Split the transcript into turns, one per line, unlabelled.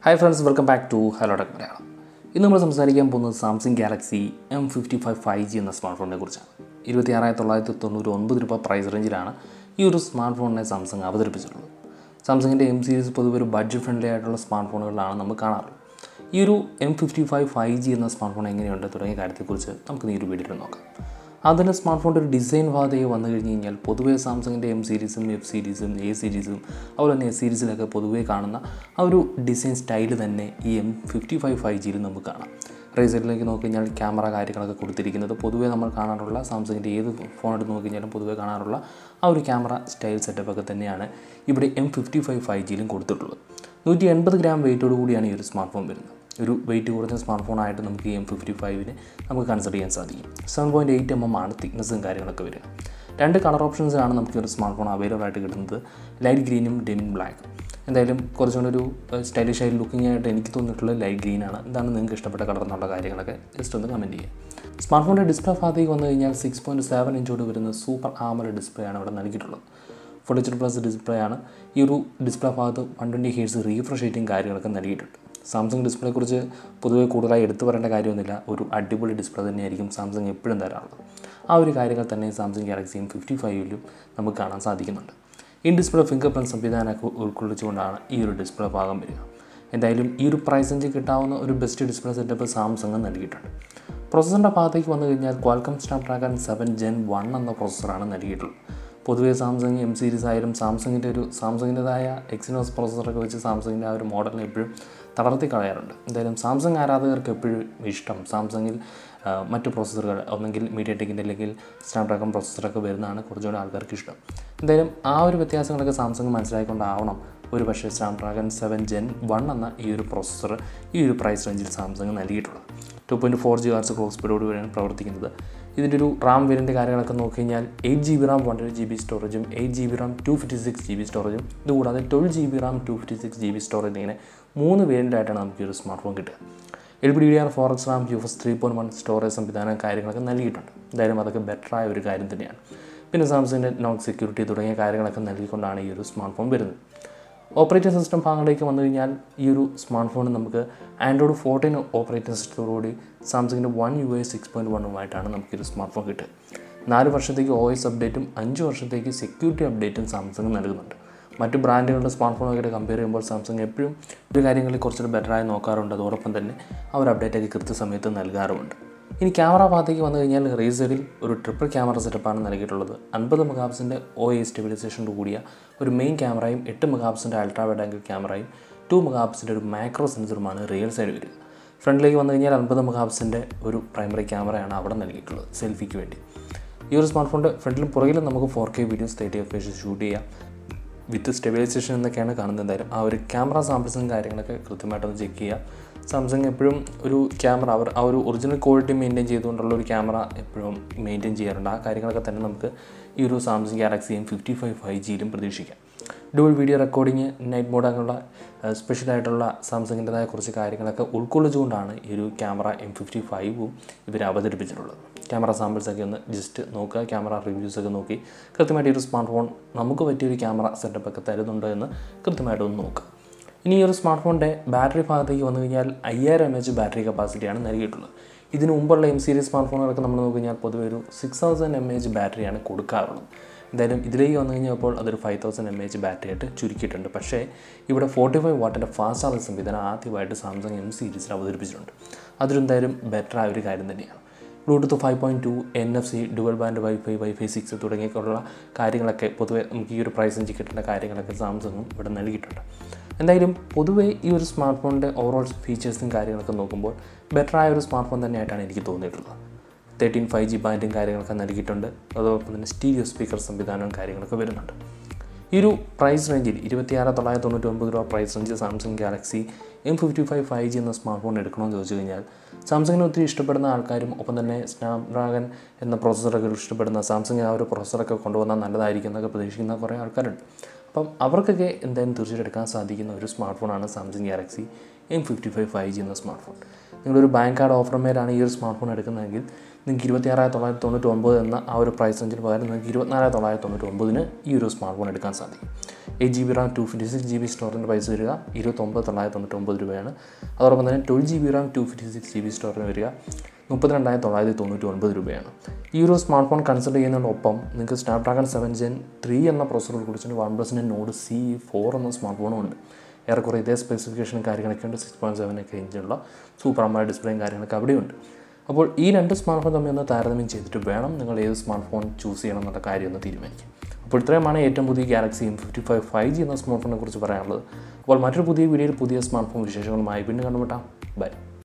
hi friends welcome back to hello tech Malayalam ഇന്ന് നമ്മൾ സംസാരിക്കാൻ പോകുന്നത് Samsung Galaxy M fifty five five G എന്ന സ്മാർട്ട് ഫോണിനെ കുറിച്ചാണ് ഇരുപത്തി ആറായിരത്തി തൊള്ളായിരത്തി തൊണ്ണൂറ്റി ഒൻപത് രൂപ പ്രൈസ് റേഞ്ചിലാണ് ഈ ഒരു സ്മാർട്ട് ഫോണിനെ സാംസങ് അവതരിപ്പിച്ചിട്ടുള്ളത് സാംസങ്ങിൻ്റെ എം സീരീസ് പൊതുവെ ഒരു ബഡ്ജറ്റ് ഫ്രണ്ട്ലി ആയിട്ടുള്ള സ്മാർട്ട് ഫോണുകളിലാണ് നമ്മൾ കാണാറുള്ളത് ഈ ഒരു M fifty five five G എന്ന സ്മാർട്ട് ഫോൺ എങ്ങനെയുണ്ട് തുടങ്ങിയ കാര്യത്തെക്കുറിച്ച് നമുക്ക് ഈ ഒരു വീഡിയോയിൽ നോക്കാം അതിൻ്റെ സ്മാർട്ട് ഫോണിൻ്റെ ഒരു ഡിസൈൻ ഭാഗത്തേക്ക് വന്നു കഴിഞ്ഞ് കഴിഞ്ഞാൽ പൊതുവേ സാംസങ്ങിൻ്റെ എം സീരീസും എഫ് സീരീസും എ സീരീസും അതുപോലെ തന്നെ എസ് സീരീസിലൊക്കെ പൊതുവേ കാണുന്ന ആ ഒരു ഡിസൈൻ സ്റ്റൈല് തന്നെ ഈ എം ഫിഫ്റ്റി ഫൈവ് ഫൈവ് ജിയിൽ നമുക്ക് കാണാം റൈറ്റ് സൈഡിലേക്ക് നോക്കി കഴിഞ്ഞാൽ ക്യാമറ കാര്യങ്ങളൊക്കെ കൊടുത്തിരിക്കുന്നത് പൊതുവേ നമ്മൾ കാണാറുള്ള സാംസങ്ങിൻ്റെ ഏത് ഫോൺ എടുത്ത് നോക്കി കഴിഞ്ഞാലും പൊതുവേ കാണാറുള്ള ആ ഒരു ക്യാമറ സ്റ്റൈൽ സെറ്റപ്പ് ഒക്കെ തന്നെയാണ് ഇവിടെ എം ഫിഫ്റ്റി ഫൈവ് ഫൈവ് ജിയിലും കൊടുത്തിട്ടുള്ളത് നൂറ്റി എൺപത് ഗ്രാം വെയിറ്റോട് കൂടിയാണ് ഈ ഒരു സ്മാർട്ട് ഫോൺ വരുന്നത് ഒരു വെയിറ്റ് കുറഞ്ഞ സ്മാർട്ട് ഫോൺ ആയിട്ട് നമുക്ക് ഈ എം ഫിഫ്റ്റി ഫൈവിന് നമുക്ക് കൺസിഡർ ചെയ്യാൻ സാധിക്കും seven point eight M M ആണ് തിക്നെസ്സും കാര്യങ്ങളൊക്കെ വരിക രണ്ട് കളർ ഓപ്ഷൻസാണ് നമുക്ക് ഈ ഒരു സ്മാർട്ട് ഫോൺ അവൈലബിൾ ആയിട്ട് കിട്ടുന്നത് ലൈറ്റ് ഗ്രീനും ഡെമിൻ ബ്ലാക്കും എന്തായാലും കുറച്ചുകൂടി ഒരു സ്റ്റൈലിഷ് ആയി ലുക്കിംഗ് ആയിട്ട് എനിക്ക് തോന്നിയിട്ടുള്ളത് ലൈറ്റ് ഗ്രീനാണ് എന്താണ് നിങ്ങൾക്ക് ഇഷ്ടപ്പെട്ട കളർ എന്നുള്ള കാര്യങ്ങളൊക്കെ ജസ്റ്റ് ഒന്ന് കമൻറ്റ് ചെയ്യുക സ്മാർട്ട് ഫോണിൻ്റെ ഡിസ്പ്ലേ ഭാഗത്തേക്ക് വന്നു കഴിഞ്ഞാൽ സിക്സ് പോയിൻറ്റ് സെവൻ ഇഞ്ചോട് വരുന്ന സൂപ്പർ ആമല ഡിസ്പ്ലേ ആണ് ഇവിടെ നൽകിയിട്ടുള്ളത് ഫുൾ എച്ച് പ്ലസ് ഡിസ്പ്ലേ ആണ് ഈ ഒരു ഡിസ്പ്ലേ ഭാഗത്ത് one twenty hertz refresh rating കാര്യങ്ങളൊക്കെ നൽകിയിട്ടുണ്ട് സാംസങ് ഡിസ്പ്ലേ കുറിച്ച് പൊതുവെ കൂടുതലായി എടുത്തു പറയേണ്ട കാര്യമൊന്നുമില്ല ഒരു അടിപൊളി ഡിസ്പ്ലേ തന്നെയായിരിക്കും സാംസങ് എപ്പോഴും തരാറുള്ളത് ആ ഒരു കാര്യങ്ങൾ തന്നെ സാംസങ് ഗാലക്സി എം ഫിഫ്റ്റി ഫൈവിലും നമുക്ക് കാണാൻ സാധിക്കുന്നുണ്ട് ഈ ഡിസ്പ്ലേ ഫിംഗർ പ്രിൻറ്റ് സംവിധാനമൊക്കെ ഉൾക്കൊള്ളിച്ചുകൊണ്ടാണ് ഈ ഒരു ഡിസ്പ്ലേ ഭാഗം വരിക എന്തായാലും ഈ ഒരു പ്രൈസ് റേഞ്ചിൽ കിട്ടാവുന്ന ഒരു ബെസ്റ്റ് ഡിസ്പ്ലേ സെറ്റപ്പ് സാംസങ് നൽകിയിട്ടുണ്ട് പ്രോസസ്സറിൻ്റെ ഭാഗത്തേക്ക് വന്നു കഴിഞ്ഞാൽ Qualcomm Snapdragon seven gen one എന്ന പ്രോസസ്സറാണ് നൽകിയിട്ടുള്ളത് പൊതുവേ സാംസങ് എം സീരീസ് ആയാലും സാംസങ്ങിൻ്റെ ഒരു സാംസങ്ങിൻ്റെതായ എക്സിനോസ് പ്രോസസ്സറൊക്കെ വെച്ച് സാംസങ്ങിൻ്റെ ആ ഒരു മോഡലിനെ എപ്പോഴും തളർത്തി കളയാറുണ്ട് എന്തായാലും സാംസങ് ആരാധകർക്ക് എപ്പോഴും ഇഷ്ടം സാംസങ്ങിൽ ആ, മറ്റു പ്രോസസ്സറുകൾ ഒന്നെങ്കിൽ മീഡിയ ടെക്കിൻ്റെ അല്ലെങ്കിൽ സ്നാപ്ഡ്രാഗൺ പ്രോസസ്സറൊക്കെ വരുന്നതാണ് കുറച്ചുകൂടി ആൾക്കാർക്ക് ഇഷ്ടം എന്തായാലും ആ ഒരു വ്യത്യാസങ്ങളൊക്കെ സാംസങ് മനസ്സിലാക്കിക്കൊണ്ടാവണം ഒരു പക്ഷേ സ്നാപ്ഡ്രാഗൺ സെവൻ ജെൻ വൺ എന്ന ഈ ഒരു പ്രോസസ്സർ ഈ ഒരു പ്രൈസ് റേഞ്ചിൽ സാംസങ് നൽകിയിട്ടുള്ളത് two point four G hertz clock സ്പീഡോട് കൂടിയാണ് പ്രവർത്തിക്കുന്നത് ഇതിൻ്റെ ഒരു റാം വേരിയൻ്റെ കാര്യങ്ങളൊക്കെ നോക്കി കഴിഞ്ഞാൽ eight G B RAM one G B സ്റ്റോറേജും eight G B RAM two fifty six G B സ്റ്റോറേജും ഇതുകൂടാതെ twelve G B RAM two fifty six G B storage ഇങ്ങനെ മൂന്ന് വേരിയൻ്റായിട്ടാണ് നമുക്ക് ഈ ഒരു സ്മാർട്ട് ഫോൺ കിട്ടുക L B D R four X RAM U S three point one storage സംവിധാനം കാര്യങ്ങളൊക്കെ നൽകിയിട്ടുണ്ട് എന്തായാലും അതൊക്കെ ബെറ്ററായ ഒരു കാര്യം തന്നെയാണ് പിന്നെ സാംസങ്ങിൻ്റെ നോൺ സെക്യൂരിറ്റി തുടങ്ങിയ കാര്യങ്ങളൊക്കെ നൽകിക്കൊണ്ടാണ് ഈ ഒരു സ്മാർട്ട് ഫോൺ വരുന്നത് ഓപ്പറേറ്റിംഗ് സിസ്റ്റം ഭാഗങ്ങളിലേക്ക് വന്നു കഴിഞ്ഞാൽ ഈ ഒരു സ്മാർട്ട് ഫോൺ നമുക്ക് ആൻഡ്രോയിഡ് ഫോർട്ടീൻ ഓപ്പറേറ്റിംഗ് സിസ്റ്റത്തോടുകൂടി സാംസങ്ങിൻ്റെ one U I six point വണ്ണുമായിട്ടാണ് നമുക്ക് ഈ ഒരു സ്മാർട്ട് ഫോൺ കിട്ടുക നാല് വർഷത്തേക്ക് ഒ എസ് അപ്ഡേറ്റും അഞ്ച് വർഷത്തേക്ക് സെക്യൂരിറ്റി അപ്ഡേറ്റും സാംസങ് നൽകുന്നുണ്ട് മറ്റ് ബ്രാൻഡുകളുടെ സ്മാർട്ട് ഫോണുമായിട്ട് കമ്പയർ ചെയ്യുമ്പോൾ സാംസങ് എപ്പോഴും ഒരു കാര്യങ്ങളിൽ കുറച്ചുകൂടി ബെറ്ററായി നോക്കാറുണ്ട് അതോടൊപ്പം തന്നെ ആ ഒരു അപ്ഡേറ്റൊക്കെ കൃത്യസമയത്ത് നൽകാറുമുണ്ട് ഇനി ക്യാമറ ഭാഗത്തേക്ക് വന്നു കഴിഞ്ഞാൽ റേസറിൽ ഒരു ട്രിപ്പിൾ ക്യാമറ സെറ്റപ്പാണ് നൽകിയിട്ടുള്ളത് അൻപത് മെഗാപ്സിൻ്റെ ഒ എ സ്റ്റെബിലൈസേഷനോട് കൂടിയ ഒരു മെയിൻ ക്യാമറയും എട്ട് മെഗാപ്സിൻ്റെ അൾട്രാ വൈഡ് ആംഗിൾ ക്യാമറയും ടു മെഗാപ്സിൻ്റെ ഒരു മാക്രോ സെൻസറുമാണ് റിയൽ സൈഡ് വരിക ഫ്രണ്ടിലേക്ക് വന്നു കഴിഞ്ഞാൽ അൻപത് മെഗാപ്സിൻ്റെ ഒരു പ്രൈമറി ക്യാമറയാണ് അവിടെ നൽകിയിട്ടുള്ളത് സെൽഫിക്ക് വേണ്ടി ഈ ഒരു സ്മാർട്ട് ഫോണിൻ്റെ ഫ്രണ്ടിലും പുറകിലും നമുക്ക് four K videos thirty F H shoot ചെയ്യാം വിത്ത് സ്റ്റെബിലൈസേഷൻ എന്നൊക്കെയാണ് കാണുന്നത് എന്തായാലും ആ ഒരു ക്യാമറ സാമ്പിൾസും കാര്യങ്ങളൊക്കെ കൃത്യമായിട്ടൊന്ന് ചെക്ക് ചെയ്യുക സാംസങ് എപ്പോഴും ഒരു ക്യാമറ അവർ ആ ഒരു ഒറിജിനൽ ക്വാളിറ്റി മെയിൻറ്റെയിൻ ചെയ്തുകൊണ്ടുള്ള ഒരു ക്യാമറ എപ്പോഴും മെയിൻറ്റെയിൻ ചെയ്യാറുണ്ട് ആ കാര്യങ്ങളൊക്കെ തന്നെ നമുക്ക് ഈ ഒരു Samsung Galaxy M fifty five five ജിയിലും പ്രതീക്ഷിക്കാം dual video recording night mode അങ്ങനെയുള്ള സ്പെഷ്യലായിട്ടുള്ള സാംസങ്ങിൻ്റെതായ കുറച്ച് കാര്യങ്ങളൊക്കെ ഉൾക്കൊള്ളിച്ചുകൊണ്ടാണ് ഈ ഒരു ക്യാമറ എം ഫിഫ്റ്റി ഫൈവും ഇവർ അവതരിപ്പിച്ചിട്ടുള്ളത് ക്യാമറ സാമ്പിൾസൊക്കെ ഒന്ന് ജസ്റ്റ് നോക്കുക ക്യാമറ റിവ്യൂസൊക്കെ നോക്കി കൃത്യമായിട്ട് ഈ ഒരു സ്മാർട്ട് ഫോൺ നമുക്ക് പറ്റിയൊരു ക്യാമറ സെറ്റപ്പ് ഒക്കെ തരുന്നുണ്ടോ എന്ന് കൃത്യമായിട്ടൊന്ന് നോക്കുക ഇനി ഈ ഒരു സ്മാർട്ട് ഫോണിൻ്റെ ബാറ്ററി ഭാഗത്തേക്ക് വന്നു കഴിഞ്ഞാൽ അയ്യായിരം എം എച്ച് ബാറ്ററി കപ്പാസിറ്റിയാണ് നൽകിയിട്ടുള്ളത് ഇതിന് മുമ്പുള്ള എം സീരീസ് സ്മാർട്ട് ഫോണുകളൊക്കെ നമ്മൾ നോക്കി കഴിഞ്ഞാൽ പൊതുവെ ഒരു സിക്സ് തൗസൻഡ് എം എച്ച് ബാറ്ററിയാണ് കൊടുക്കാറുള്ളത് എന്തായാലും ഇതിലേക്ക് വന്നു കഴിഞ്ഞപ്പോൾ അതൊരു five thousand M H battery ആയിട്ട് ചുരുക്കിയിട്ടുണ്ട് പക്ഷേ ഇവിടെ ഫോർട്ടി ഫൈവ് വാട്ടിൻ്റെ ഫാസ്റ്റ് ചാർജിങ് സംവിധാനം ആദ്യമായിട്ട് സാംസങ് എം സീരീസിൽ അവതരിപ്പിച്ചിട്ടുണ്ട് അതൊരെന്തായാലും ബെറ്റർ ആയ ഒരു കാര്യം തന്നെയാണ് Bluetooth five point two N F C dual band wifi wifi six തുടങ്ങിയൊക്കെയുള്ള കാര്യങ്ങളൊക്കെ പൊതുവെ നമുക്ക് ഈ ഒരു പ്രൈസ് റേഞ്ചിൽ കിട്ടേണ്ട കാര്യങ്ങളൊക്കെ സാംസങ്ങും ഇവിടെ നൽകിയിട്ടുണ്ട് എന്തായാലും പൊതുവേ ഈ ഒരു സ്മാർട്ട് ഫോണിൻ്റെ ഓവറോൾ ഫീച്ചേഴ്സും കാര്യങ്ങളൊക്കെ നോക്കുമ്പോൾ ബെറ്റർ ആയ ഒരു സ്മാർട്ട് ഫോൺ തന്നെയായിട്ടാണ് എനിക്ക് തോന്നിയിട്ടുള്ളത് തേർട്ടീൻ ഫൈവ് ജി ബാൻഡും കാര്യങ്ങളൊക്കെ നൽകിയിട്ടുണ്ട് അതോടൊപ്പം തന്നെ സ്റ്റീരിയോ സ്പീക്കർ സംവിധാനവും കാര്യങ്ങളൊക്കെ വരുന്നുണ്ട് ഈ ഒരു പ്രൈസ് റേഞ്ചിൽ ഇരുപത്തിയാറ് തൊള്ളായിരത്തി തൊണ്ണൂറ്റി ഒമ്പത് രൂപ പ്രൈസ് റേഞ്ചിൽ Samsung Galaxy M fifty five five G എന്ന സ്മാർട്ട് ഫോൺ എടുക്കണമെന്ന് ചോദിച്ചു കഴിഞ്ഞാൽ സാംസങ്ങിനെ ഒത്തിരി ഇഷ്ടപ്പെടുന്ന ആൾക്കാരും ഒപ്പം തന്നെ സ്നാപ്ഡ്രാഗൺ എന്ന പ്രോസസ്സറൊക്കെ ഇഷ്ടപ്പെടുന്ന സാംസങ് ആ ഒരു പ്രോസസ്സറൊക്കെ കൊണ്ടുവന്നാൽ നല്ലതായിരിക്കും എന്നൊക്കെ പ്രതീക്ഷിക്കുന്ന കുറേ ആൾക്കാരുണ്ട് അപ്പം അവർക്കൊക്കെ എന്തായാലും തീർച്ചയായിട്ടും എടുക്കാൻ സാധിക്കുന്ന ഒരു സ്മാർട്ട് ഫോണാണ് Samsung Galaxy M fifty five five G എന്ന സ്മാർട്ട് ഫോൺ നിങ്ങളൊരു ബാങ്ക് കാർഡ് ഓഫർ മേലാണ് ഈ ഒരു സ്മാർട്ട് ഫോൺ എടുക്കുന്നതെങ്കിൽ നിങ്ങൾക്ക് ഇരുപത്തിയാറായിരത്തി തൊള്ളായിരത്തി തൊണ്ണൂറ്റി ഒമ്പത് എന്ന ആ ഒരു പ്രൈസ് റേഞ്ചിന് പകരം നിങ്ങൾക്ക് ഇരുപത്തിനാലായിരത്തി തൊള്ളായിരത്തി തൊണ്ണൂറ്റി ഒമ്പതിന് ഈ ഒരു സ്മാർട്ട് ഫോൺ എടുക്കാൻ സാധിക്കും eight G B RAM two fifty six G B സ്റ്റോറിൻ്റെ പ്രൈസ് വരിക ഇരുപത്തൊമ്പത് തൊള്ളായിരത്തി തൊണ്ണൂറ്റി ഒമ്പത് രൂപയാണ് അതോടൊപ്പം തന്നെ twelve G B RAM two fifty six G B സ്റ്റോറിന് വരിക മുപ്പത്തിരണ്ടായിരത്തി തൊള്ളായിരത്തി തൊണ്ണൂറ്റി ഒൻപത് രൂപയാണ് ഈ ഒരു സ്മാർട്ട് ഫോൺ കൺസിഡർ ചെയ്യുന്നതിനൊപ്പം നിങ്ങൾക്ക് സ്നാപ്ഡ്രാഗൺ സെവൻ ജെൻ ത്രീ എന്ന പ്രൊസസ്സർ കുറിച്ചിട്ട് വൺ പ്ലസിൻ്റെ നോഡ് സി ഫോർ എന്ന സ്മാർട്ട് ഫോണും ഉണ്ട് ഏറെക്കുറെ ഇതേ സ്പെസിഫിക്കേഷനും കാര്യങ്ങളൊക്കെ ഉണ്ട് സിക്സ് പോയിൻറ്റ് സെവൻ ഒക്കെ ഇഞ്ചുള്ള സൂപ്പർ അമ്മ ഡിസ്പ്ലേയും കാര്യങ്ങളൊക്കെ അവിടെയുണ്ട് അപ്പോൾ ഈ രണ്ട് സ്മാർട്ട് ഫോൺ തമ്മിൽ ഒന്ന് താരതമ്യം ചെയ്തിട്ട് വേണം നിങ്ങൾ ഏത് സ്മാർട്ട് ഫോൺ ചൂസ് ചെയ്യണം എന്നുള്ള കാര്യം ഒന്ന് തീരുമാനിക്കും അപ്പോൾ ഇത്രയുമാണ് ഏറ്റവും പുതിയ Galaxy M fifty five five G എന്ന സ്മാർട്ട് ഫോണിനെ കുറിച്ച് പറയാനുള്ളത് അപ്പോൾ മറ്റൊരു പുതിയ വീഡിയോയിൽ പുതിയ സ്മാർട്ട് ഫോൺ വിശേഷങ്ങളുമായി പിന്നെ കണ്ടുമുട്ടാം ബൈ